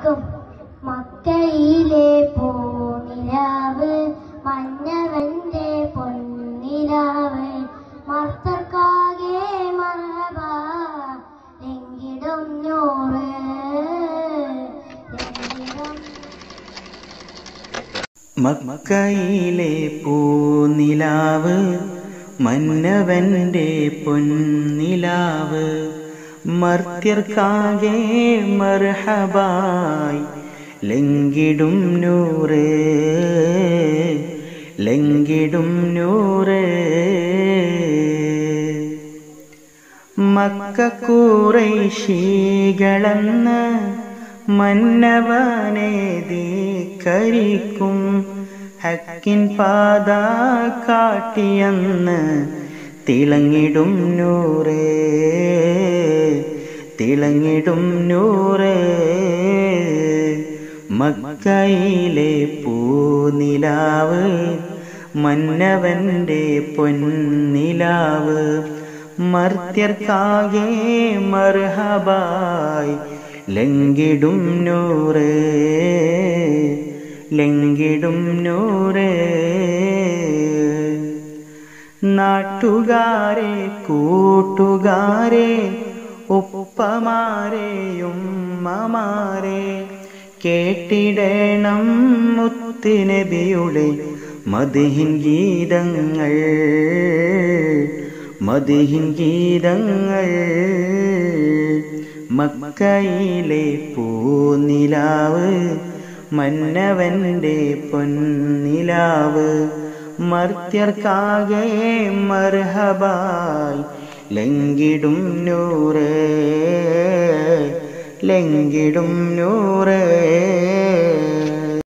പാടിക്കും മക്കയിലെ പൂനിലാവ് മന്നവന്റെ പൊന്നിലാവ് മർത്തർക്കാകെ മറവ എങ്കിടും നൂറ് എങ്കിടും മക്കയിലെ പൂനിലാവ് മന്നവന്റെ പൊന്നിലാവ് മർത്യർക്കാകെ മർഹബായി ലംഘിടും നൂറ് ലംഘിടും നൂറ് മക്കൂറൈശീകളെന്ന് മന്നവനെ ധിക്കരിക്കും ഹക്കിൻ പാത കാട്ടിയെന്ന് തിളങ്ങിടും നൂറേ തിളങ്ങിടും നൂറേ മക്കയിലെ പൂനിലാവ് മന്നവന്റെ പൊന്നിലാവ് മർത്യർക്കാകെ മർഹബായി ലംഘിടും നൂറ് ലംഘിടും നൂറ് നാട്ടുകാരെ കൂട്ടുകാരെ ഉപ്പമാരെയുമ്മമാരെ കേട്ടിടണം മുത്തുനബിയുടെ മതിഹിൻ ഗീതങ്ങൾ മതിഹിൻ ഗീതങ്ങൾ മക്കയിലെ പൂനിലാവ് മന്നവന്റെ പൊന്നിലാവ് മർത്യർക്കാകെ മർഹബായി ലംഘിടും നൂറ് ലംഘിടും നൂറ്